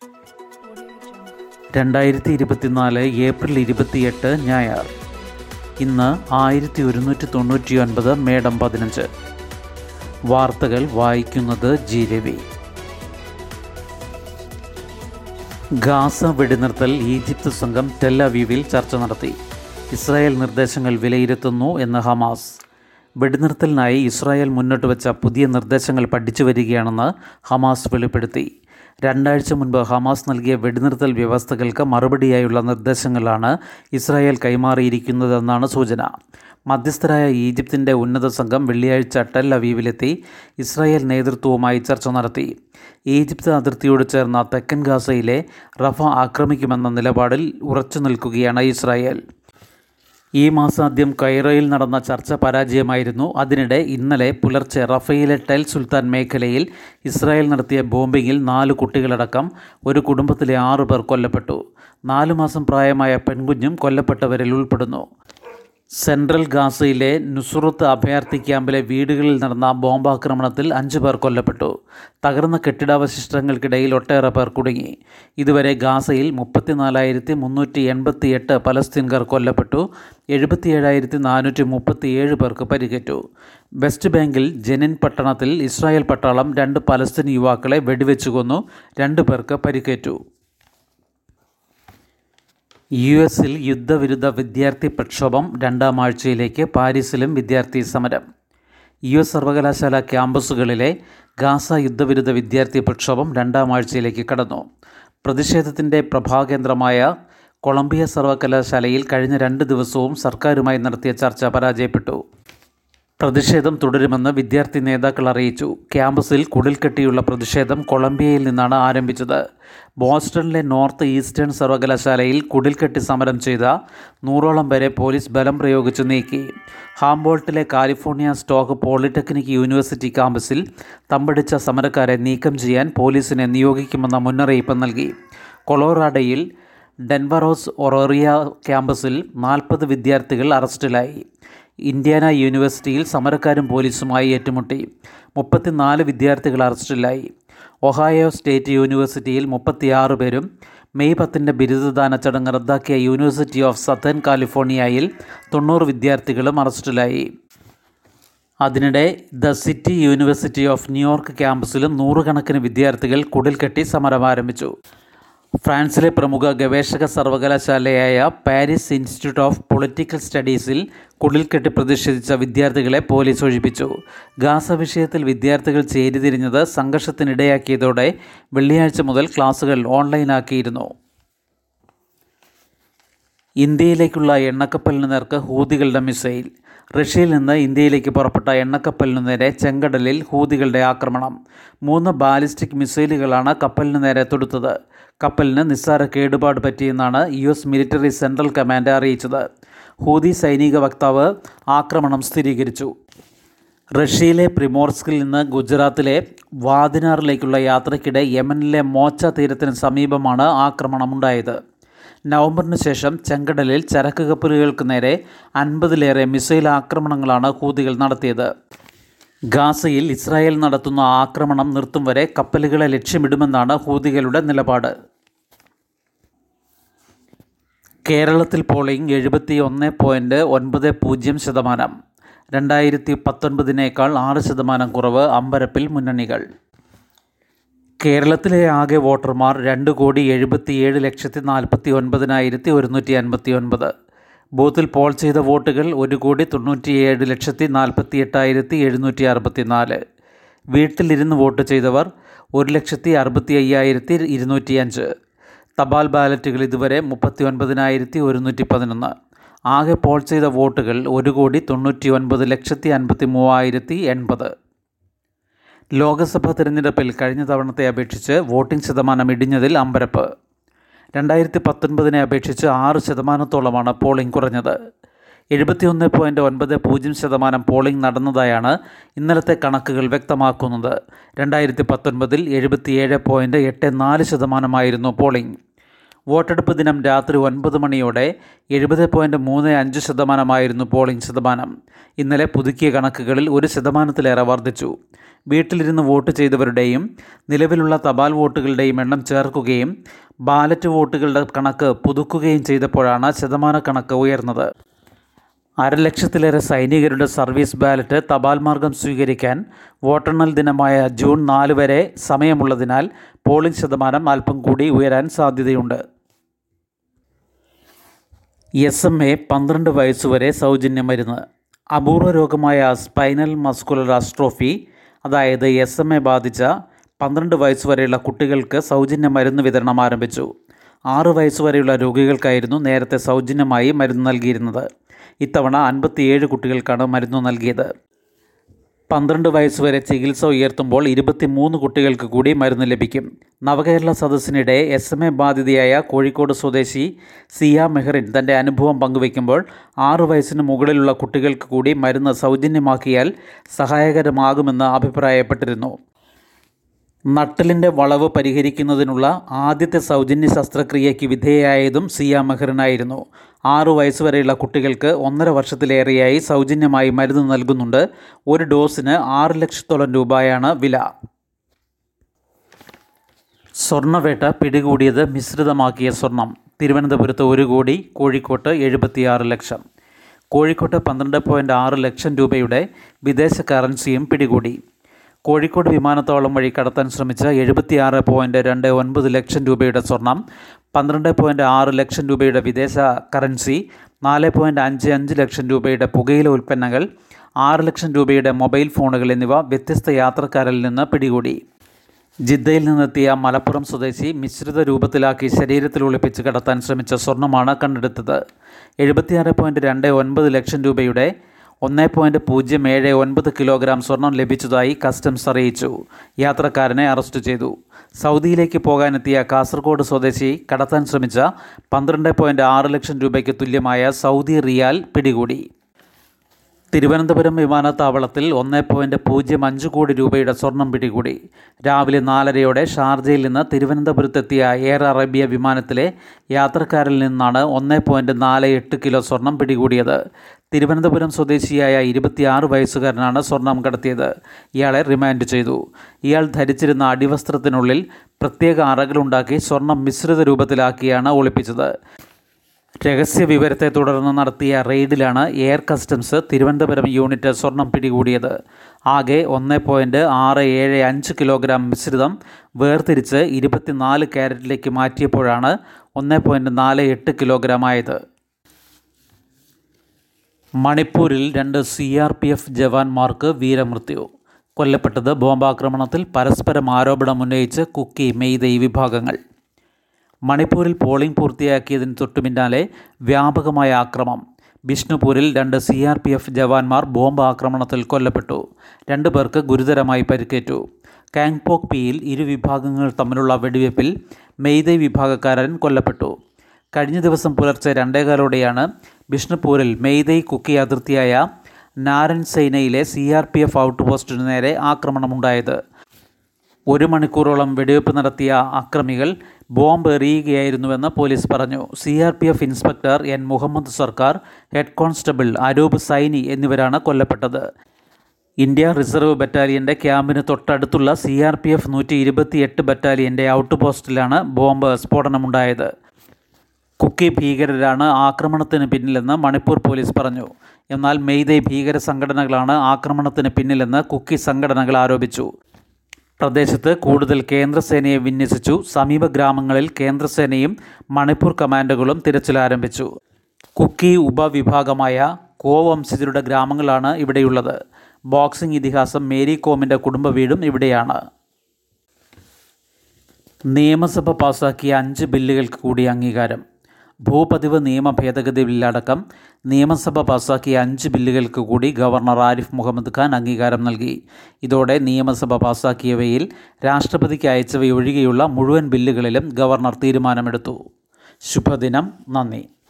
രണ്ടായിരത്തി ഇരുപത്തിനാല് ഏപ്രിൽ ഇരുപത്തിയെട്ട് ഞായർ ഇന്ന് ആയിരത്തി ഒരുന്നൂറ്റി തൊണ്ണൂറ്റി ഒൻപത് മേഡം പതിനഞ്ച് വാർത്തകൾ വായിക്കുന്നത് ജി രവി ഗാസ വെടിനിർത്തൽ ഈജിപ്ത് സംഘം ടെല്ലവീവിൽ ചർച്ച നടത്തി ഇസ്രായേൽ നിർദ്ദേശങ്ങൾ വിലയിരുത്തുന്നു എന്ന് ഹമാസ് വെടിനിർത്തലിനായി ഇസ്രായേൽ മുന്നോട്ട് വെച്ച പുതിയ നിർദ്ദേശങ്ങൾ പഠിച്ചു വരികയാണെന്ന് ഹമാസ് വെളിപ്പെടുത്തി രണ്ടാഴ്ച മുൻപ് ഹമാസ് നൽകിയ വെടിനിർത്തൽ വ്യവസ്ഥകൾക്ക് മറുപടിയായുള്ള നിർദ്ദേശങ്ങളാണ് ഇസ്രായേൽ കൈമാറിയിരിക്കുന്നതെന്നാണ് സൂചന മധ്യസ്ഥരായ ഈജിപ്തിൻ്റെ ഉന്നത സംഘം വെള്ളിയാഴ്ച ടെൽ അവീവിലെത്തി ഇസ്രായേൽ നേതൃത്വവുമായി ചർച്ച നടത്തി ഈജിപ്ത് അതിർത്തിയോട് ചേർന്ന തെക്കൻ ഗാസയിലെ റഫ ആക്രമിക്കുമെന്ന നിലപാടിൽ ഉറച്ചു നിൽക്കുകയാണ് ഇസ്രായേൽ ഈ മാസാദ്യം കൈറോയിൽ നടന്ന ചർച്ച പരാജയമായിരുന്നു അതിനിടെ ഇന്നലെ പുലർച്ചെ റഫയിലെ ടെൽ സുൽത്താൻ മേഖലയിൽ ഇസ്രായേൽ നടത്തിയ ബോംബിങ്ങിൽ നാല് കുട്ടികളടക്കം ഒരു കുടുംബത്തിലെ ആറു പേർ കൊല്ലപ്പെട്ടു നാലു മാസം പ്രായമായ പെൺകുഞ്ഞും കൊല്ലപ്പെട്ടവരിൽ ഉൾപ്പെടുന്നു സെൻട്രൽ ഗാസയിലെ നുസുറത്ത് അഭയാർത്ഥി ക്യാമ്പിലെ വീടുകളിൽ നടന്ന ബോംബാക്രമണത്തിൽ അഞ്ചു പേർ കൊല്ലപ്പെട്ടു തകർന്ന കെട്ടിടാവശിഷ്ടങ്ങൾക്കിടയിൽ ഒട്ടേറെ പേർ കുടുങ്ങി ഇതുവരെ ഗാസയിൽ മുപ്പത്തിനാലായിരത്തി മുന്നൂറ്റി എൺപത്തി എട്ട് പലസ്തീൻകാർ കൊല്ലപ്പെട്ടു എഴുപത്തിയേഴായിരത്തി നാനൂറ്റി മുപ്പത്തിയേഴ് പേർക്ക് പരിക്കേറ്റു വെസ്റ്റ് ബാങ്കിൽ ജെനിൻ പട്ടണത്തിൽ ഇസ്രായേൽ പട്ടാളം രണ്ട് പലസ്തീൻ യുവാക്കളെ വെടിവെച്ചു കൊന്നു രണ്ടു പേർക്ക് പരിക്കേറ്റു യു എസിൽ യുദ്ധവിരുദ്ധ വിദ്യാർത്ഥി പ്രക്ഷോഭം രണ്ടാം ആഴ്ചയിലേക്ക് പാരീസിലും വിദ്യാർത്ഥി സമരം യു എസ് സർവകലാശാല ക്യാമ്പസുകളിലെ ഗാസ യുദ്ധവിരുദ്ധ വിദ്യാർത്ഥി പ്രക്ഷോഭം രണ്ടാം ആഴ്ചയിലേക്ക് കടന്നു പ്രതിഷേധത്തിൻ്റെ പ്രഭാകേന്ദ്രമായ കൊളംബിയ സർവകലാശാലയിൽ കഴിഞ്ഞ രണ്ട് ദിവസവും സർക്കാരുമായി നടത്തിയ ചർച്ച പരാജയപ്പെട്ടു പ്രതിഷേധം തുടരുമെന്ന് വിദ്യാർത്ഥി നേതാക്കൾ അറിയിച്ചു ക്യാമ്പസിൽ കുടിൽക്കെട്ടിയുള്ള പ്രതിഷേധം കൊളംബിയയിൽ നിന്നാണ് ആരംഭിച്ചത് ബോസ്റ്റണിലെ നോർത്ത് ഈസ്റ്റേൺ സർവകലാശാലയിൽ കുടിൽക്കെട്ടി സമരം ചെയ്ത നൂറോളം പേരെ പോലീസ് ബലം പ്രയോഗിച്ച് നീക്കി ഹാംബോൾട്ടിലെ കാലിഫോർണിയ സ്റ്റോക്ക് പോളിടെക്നിക് യൂണിവേഴ്സിറ്റി ക്യാമ്പസിൽ തമ്പടിച്ച സമരക്കാരെ നീക്കം ചെയ്യാൻ പോലീസിനെ നിയോഗിക്കുമെന്ന മുന്നറിയിപ്പ് നൽകി കൊളോറാഡോയിൽ ഡെൻവറോസ് ഒറോറിയ ക്യാമ്പസിൽ നാൽപ്പത് വിദ്യാർത്ഥികൾ അറസ്റ്റിലായി ഇന്ത്യാന യൂണിവേഴ്സിറ്റിയിൽ സമരക്കാരും പോലീസുമായി ഏറ്റുമുട്ടി മുപ്പത്തിനാല് വിദ്യാർത്ഥികൾ അറസ്റ്റിലായി ഒഹായോ സ്റ്റേറ്റ് യൂണിവേഴ്സിറ്റിയിൽ മുപ്പത്തിയാറ് പേരും മെയ് പത്തിൻ്റെ ബിരുദദാന ചടങ്ങ് റദ്ദാക്കിയ യൂണിവേഴ്സിറ്റി ഓഫ് സത്തേൺ കാലിഫോർണിയയിൽ തൊണ്ണൂറ് വിദ്യാർത്ഥികളും അറസ്റ്റിലായി അതിനിടെ the city university of New York ക്യാമ്പസിലും നൂറുകണക്കിന് വിദ്യാർത്ഥികൾ കുടിൽക്കെട്ടി സമരം ആരംഭിച്ചു ഫ്രാൻസിലെ പ്രമുഖ ഗവേഷക സർവകലാശാലയായ പാരീസ് ഇൻസ്റ്റിറ്റ്യൂട്ട് ഓഫ് പൊളിറ്റിക്കൽ സ്റ്റഡീസിൽ കുടിൽക്കെട്ടി പ്രതിഷേധിച്ച വിദ്യാർത്ഥികളെ പോലീസ് ഒഴിപ്പിച്ചു ഗാസ വിഷയത്തിൽ വിദ്യാർത്ഥികൾ ചേരിതിരിഞ്ഞത് സംഘർഷത്തിനിടയാക്കിയതോടെ വെള്ളിയാഴ്ച മുതൽ ക്ലാസുകൾ ഓൺലൈനാക്കിയിരുന്നു ഇന്ത്യയിലേക്കുള്ള എണ്ണക്കപ്പലിന് നേർക്ക് ഹൂതികളുടെ മിസൈൽ റഷ്യയിൽ നിന്ന് ഇന്ത്യയിലേക്ക് പുറപ്പെട്ട എണ്ണക്കപ്പലിനു നേരെ ചെങ്കടലിൽ ഹൂതികളുടെ ആക്രമണം മൂന്ന് ബാലിസ്റ്റിക് മിസൈലുകളാണ് കപ്പലിന് നേരെ തൊടുത്തത് കപ്പലിന് നിസ്സാര കേടുപാട് പറ്റിയെന്നാണ് U S military central command അറിയിച്ചത് ഹൂതി സൈനിക വക്താവ് ആക്രമണം സ്ഥിരീകരിച്ചു റഷ്യയിലെ പ്രിമോർസ്കിൽ നിന്ന് ഗുജറാത്തിലെ വാദിനാറിലേക്കുള്ള യാത്രയ്ക്കിടെ യമനിലെ മോച്ച തീരത്തിന് സമീപമാണ് ആക്രമണമുണ്ടായത് നവംബറിന് ശേഷം ചെങ്കടലിൽ ചരക്ക് കപ്പലുകൾക്ക് നേരെ അൻപതിലേറെ മിസൈൽ ആക്രമണങ്ങളാണ് ഹൂതികൾ നടത്തിയത് ഗാസയിൽ ഇസ്രായേൽ നടത്തുന്ന ആക്രമണം നിർത്തും വരെ കപ്പലുകളെ ലക്ഷ്യമിടുമെന്നാണ് ഹൂതികളുടെ നിലപാട് കേരളത്തിൽ പോളിംഗ് എഴുപത്തി ഒന്ന് പോയിൻറ്റ് ഒൻപത് പൂജ്യം ശതമാനം രണ്ടായിരത്തി പത്തൊൻപതിനേക്കാൾ ആറ് ശതമാനം കുറവ് അമ്പരപ്പിൽ മുന്നണികൾ കേരളത്തിലെ ആകെ വോട്ടർമാർ രണ്ട് കോടി എഴുപത്തിയേഴ് ലക്ഷത്തി നാൽപ്പത്തി ഒൻപതിനായിരത്തി ഒരുന്നൂറ്റി അൻപത്തി ഒൻപത് ബൂത്തിൽ പോൾ ചെയ്ത വോട്ടുകൾ ഒരു കോടി തൊണ്ണൂറ്റിയേഴ് ലക്ഷത്തി നാൽപ്പത്തി എട്ടായിരത്തി എഴുന്നൂറ്റി അറുപത്തി നാല് വീട്ടിലിരുന്ന് വോട്ട് ചെയ്തവർ ഒരു ലക്ഷത്തി അറുപത്തി അയ്യായിരത്തി ഇരുന്നൂറ്റി അഞ്ച് തപാൽ ബാലറ്റുകൾ ഇതുവരെ മുപ്പത്തി ഒൻപതിനായിരത്തി ഒരുന്നൂറ്റി പതിനൊന്ന് ആകെ പോൾ ചെയ്ത വോട്ടുകൾ ഒരു കോടി തൊണ്ണൂറ്റി ഒൻപത് ലക്ഷത്തി അൻപത്തി മൂവായിരത്തി എൺപത് ലോക്സഭാ തിരഞ്ഞെടുപ്പിൽ കഴിഞ്ഞ തവണത്തെ അപേക്ഷിച്ച് വോട്ടിംഗ് ശതമാനം ഇടിഞ്ഞതിൽ അമ്പരപ്പ് രണ്ടായിരത്തി പത്തൊൻപതിനെ അപേക്ഷിച്ച് ആറ് ശതമാനത്തോളമാണ് പോളിംഗ് കുറഞ്ഞത് എഴുപത്തിയൊന്ന് പോയിൻറ്റ് ഒൻപത് പൂജ്യം ശതമാനം പോളിംഗ് നടന്നതായാണ് ഇന്നലത്തെ കണക്കുകൾ വ്യക്തമാക്കുന്നത് രണ്ടായിരത്തി പത്തൊൻപതിൽ എഴുപത്തിയേഴ് പോയിൻറ്റ് എട്ട് നാല് ശതമാനമായിരുന്നു പോളിംഗ് വോട്ടെടുപ്പ് ദിനം രാത്രി ഒൻപത് മണിയോടെ എഴുപത് പോയിൻറ്റ് മൂന്ന് അഞ്ച് ശതമാനമായിരുന്നു പോളിംഗ് ശതമാനം ഇന്നലെ പുതുക്കിയ കണക്കുകളിൽ ഒരു ശതമാനത്തിലേറെ വർദ്ധിച്ചു വീട്ടിലിരുന്ന് വോട്ട് ചെയ്തവരുടെയും നിലവിലുള്ള തപാൽ വോട്ടുകളുടെയും എണ്ണം ചേർക്കുകയും ബാലറ്റ് വോട്ടുകളുടെ കണക്ക് പുതുക്കുകയും ചെയ്തപ്പോഴാണ് ശതമാന കണക്ക് ഉയർന്നത് അരലക്ഷത്തിലേറെ സൈനികരുടെ സർവീസ് ബാലറ്റ് തപാൽ മാർഗം സ്വീകരിക്കാൻ വോട്ടെണ്ണൽ ദിനമായ ജൂൺ നാല് വരെ സമയമുള്ളതിനാൽ പോളിംഗ് ശതമാനം അല്പം കൂടി ഉയരാൻ സാധ്യതയുണ്ട് എസ് എം എ പന്ത്രണ്ട് വയസ്സുവരെ സൗജന്യ മരുന്ന് അപൂർവ രോഗമായ സ്പൈനൽ മസ്കുലർ അസ്ട്രോഫി അതായത് എസ് എം എ ബാധിച്ച പന്ത്രണ്ട് വയസ്സുവരെയുള്ള കുട്ടികൾക്ക് സൗജന്യ മരുന്ന് വിതരണം ആരംഭിച്ചു ആറ് വയസ്സുവരെയുള്ള രോഗികൾക്കായിരുന്നു നേരത്തെ സൗജന്യമായി മരുന്ന് നൽകിയിരുന്നത് ഇത്തവണ അൻപത്തിയേഴ് കുട്ടികൾക്കാണ് മരുന്ന് നൽകിയത് പന്ത്രണ്ട് വയസ്സുവരെ ചികിത്സ ഉയർത്തുമ്പോൾ ഇരുപത്തിമൂന്ന് കുട്ടികൾക്ക് കൂടി മരുന്ന് ലഭിക്കും നവകേരള സദസ്സിനിടെ എസ് എം എ ബാധിതയായ കോഴിക്കോട് സ്വദേശി സിയ മെഹറിൻ തൻ്റെ അനുഭവം പങ്കുവയ്ക്കുമ്പോൾ ആറു വയസ്സിന് മുകളിലുള്ള കുട്ടികൾക്ക് കൂടി മരുന്ന് സൗജന്യമാക്കിയാൽ സഹായകരമാകുമെന്ന് അഭിപ്രായപ്പെട്ടിരുന്നു നട്ടലിൻ്റെ വളവ് പരിഹരിക്കുന്നതിനുള്ള ആദ്യത്തെ സൗജന്യ ശസ്ത്രക്രിയയ്ക്ക് വിധേയയായതും സിയ മെഹറിനായിരുന്നു ആറു വയസ്സുവരെയുള്ള കുട്ടികൾക്ക് ഒന്നര വർഷത്തിലേറെയായി സൗജന്യമായി മരുന്ന് നൽകുന്നുണ്ട് ഒരു ഡോസിന് ആറ് ലക്ഷത്തോളം രൂപയാണ് വില സ്വർണ്ണവേട്ട പിടികൂടിയത് മിശ്രിതമാക്കിയ സ്വർണം തിരുവനന്തപുരത്ത് ഒരു കോടി കോഴിക്കോട്ട് എഴുപത്തിയാറ് ലക്ഷം കോഴിക്കോട്ട് പന്ത്രണ്ട് പോയിൻറ്റ് ആറ് ലക്ഷം രൂപയുടെ വിദേശ കറൻസിയും പിടികൂടി കോഴിക്കോട് വിമാനത്താവളം വഴി കടത്താൻ ശ്രമിച്ച എഴുപത്തിയാറ് പോയിൻറ്റ് രണ്ട് ഒൻപത് ലക്ഷം രൂപയുടെ സ്വർണം പന്ത്രണ്ട് പോയിൻറ്റ് ആറ് ലക്ഷം രൂപയുടെ വിദേശ കറൻസി നാല് പോയിൻറ്റ് അഞ്ച് അഞ്ച് ലക്ഷം രൂപയുടെ പുകയില ഉൽപ്പന്നങ്ങൾ ആറ് ലക്ഷം രൂപയുടെ മൊബൈൽ ഫോണുകൾ എന്നിവ വ്യത്യസ്ത യാത്രക്കാരിൽ നിന്ന് പിടികൂടി ജിദ്ദയിൽ നിന്നെത്തിയ മലപ്പുറം സ്വദേശി മിശ്രിത രൂപത്തിലാക്കി ശരീരത്തിൽ ഒളിപ്പിച്ച് കടത്താൻ ശ്രമിച്ച സ്വർണ്ണമാണ് കണ്ടെടുത്തത് എഴുപത്തിയാറ് പോയിൻറ്റ് രണ്ട് ഒൻപത് ലക്ഷം രൂപയുടെ ഒന്ന് പോയിൻറ്റ് പൂജ്യം ഏഴ് ഒൻപത് കിലോഗ്രാം സ്വർണം ലഭിച്ചതായി കസ്റ്റംസ് അറിയിച്ചു യാത്രക്കാരനെ അറസ്റ്റ് ചെയ്തു സൗദിയിലേക്ക് പോകാനെത്തിയ കാസർഗോഡ് സ്വദേശി കടത്താൻ ശ്രമിച്ച പന്ത്രണ്ട് പോയിൻറ്റ് ആറ് ലക്ഷം രൂപയ്ക്ക് തുല്യമായ സൗദി റിയാൽ പിടികൂടി തിരുവനന്തപുരം വിമാനത്താവളത്തിൽ ഒന്ന് പോയിൻറ്റ് പൂജ്യം അഞ്ച് കോടി രൂപയുടെ സ്വർണം പിടികൂടി രാവിലെ നാലരയോടെ ഷാർജയിൽ നിന്ന് തിരുവനന്തപുരത്തെത്തിയ എയർ അറേബ്യ വിമാനത്തിലെ യാത്രക്കാരിൽ നിന്നാണ് ഒന്ന് പോയിൻറ്റ് നാല് എട്ട് കിലോ സ്വർണം പിടികൂടിയത് തിരുവനന്തപുരം സ്വദേശിയായ ഇരുപത്തിയാറ് വയസ്സുകാരനാണ് സ്വർണം കടത്തിയത് ഇയാളെ റിമാൻഡ് ചെയ്തു ഇയാൾ ധരിച്ചിരുന്ന അടിവസ്ത്രത്തിനുള്ളിൽ പ്രത്യേക അറകളുണ്ടാക്കി സ്വർണം മിശ്രിത രൂപത്തിലാക്കിയാണ് ഒളിപ്പിച്ചത് രഹസ്യ വിവരത്തെ തുടർന്ന് നടത്തിയ റെയ്ഡിലാണ് എയർ കസ്റ്റംസ് തിരുവനന്തപുരം യൂണിറ്റ് സ്വർണം പിടികൂടിയത് ആകെ ഒന്ന് പോയിൻറ്റ് ആറ് ഏഴ് അഞ്ച് കിലോഗ്രാം മിശ്രിതം വേർതിരിച്ച് ഇരുപത്തിനാല് ക്യാരറ്റിലേക്ക് മാറ്റിയപ്പോഴാണ് ഒന്ന് പോയിൻറ്റ് നാല് എട്ട് കിലോഗ്രാം ആയത് മണിപ്പൂരിൽ രണ്ട് സി ആർ പി എഫ് ജവാന്മാർക്ക് വീരമൃത്യു കൊല്ലപ്പെട്ടത് ബോംബാക്രമണത്തിൽ പരസ്പരം ആരോപണമുന്നയിച്ച് കുക്കി മെയ്തൈ വിഭാഗങ്ങൾ മണിപ്പൂരിൽ പോളിംഗ് പൂർത്തിയാക്കിയതിന് തൊട്ടുപിന്നാലെ വ്യാപകമായ ആക്രമം ബിഷ്ണുപൂരിൽ രണ്ട് സി ആർ പി എഫ് ജവാന്മാർ ബോംബ് ആക്രമണത്തിൽ കൊല്ലപ്പെട്ടു രണ്ടു പേർക്ക് ഗുരുതരമായി പരിക്കേറ്റു കാങ്പോക് പിയിൽ ഇരു വിഭാഗങ്ങൾ തമ്മിലുള്ള വെടിവയ്പിൽ മെയ്തൈ വിഭാഗക്കാരൻ കൊല്ലപ്പെട്ടു കഴിഞ്ഞ ദിവസം പുലർച്ചെ രണ്ടേകാലോടെയാണ് ബിഷ്ണുപൂരിൽ മെയ്തൈ കുക്കി അതിർത്തിയായ നാരൻ സൈനയിലെ സി ആർ പി എഫ് ഔട്ട് പോസ്റ്റിനു നേരെ ആക്രമണമുണ്ടായത് ഒരു മണിക്കൂറോളം വെടിവയ്പ് നടത്തിയ അക്രമികൾ ബോംബ് എറിയുകയായിരുന്നുവെന്ന് പോലീസ് പറഞ്ഞു C R P F inspector N Mohammad Sarkar head constable Arup സൈനി എന്നിവരാണ് കൊല്ലപ്പെട്ടത് ഇന്ത്യ റിസർവ് ബറ്റാലിയൻ്റെ ക്യാമ്പിന് തൊട്ടടുത്തുള്ള സി ആർ പി എഫ് നൂറ്റി ഇരുപത്തിയെട്ട് ബറ്റാലിയൻ്റെ ഔട്ട് പോസ്റ്റിലാണ് ബോംബ് സ്ഫോടനമുണ്ടായത് കുക്കി ഭീകരരാണ് ആക്രമണത്തിന് പിന്നിലെന്ന് മണിപ്പൂർ പോലീസ് പറഞ്ഞു എന്നാൽ മെയ്തൈ ഭീകര സംഘടനകളാണ് ആക്രമണത്തിന് പിന്നിലെന്ന് കുക്കി സംഘടനകൾ ആരോപിച്ചു പ്രദേശത്ത് കൂടുതൽ കേന്ദ്രസേനയെ വിന്യസിച്ചു സമീപ ഗ്രാമങ്ങളിൽ കേന്ദ്രസേനയും മണിപ്പൂർ കമാൻഡോകളും തിരച്ചിൽ ആരംഭിച്ചു കുക്കി ഉപവിഭാഗമായ കോ വംശജരുടെ ഗ്രാമങ്ങളാണ് ഇവിടെയുള്ളത് ബോക്സിംഗ് ഇതിഹാസം മേരി കോമിൻ്റെ കുടുംബ വീടും ഇവിടെയാണ് നിയമസഭ പാസാക്കിയ അഞ്ച് ബില്ലുകൾക്ക് കൂടി അംഗീകാരം ഭൂപതിവ് നിയമ ഭേദഗതി ബില്ലടക്കം നിയമസഭ പാസാക്കിയ അഞ്ച് ബില്ലുകൾക്ക് കൂടി ഗവർണർ ആരിഫ് മുഹമ്മദ് ഖാൻ അംഗീകാരം നൽകി ഇതോടെ നിയമസഭ പാസാക്കിയവയിൽ രാഷ്ട്രപതിക്ക് അയച്ചവയൊഴികെയുള്ള മുഴുവൻ ബില്ലുകളിലും ഗവർണർ തീരുമാനമെടുത്തു ശുഭദിനം നന്ദി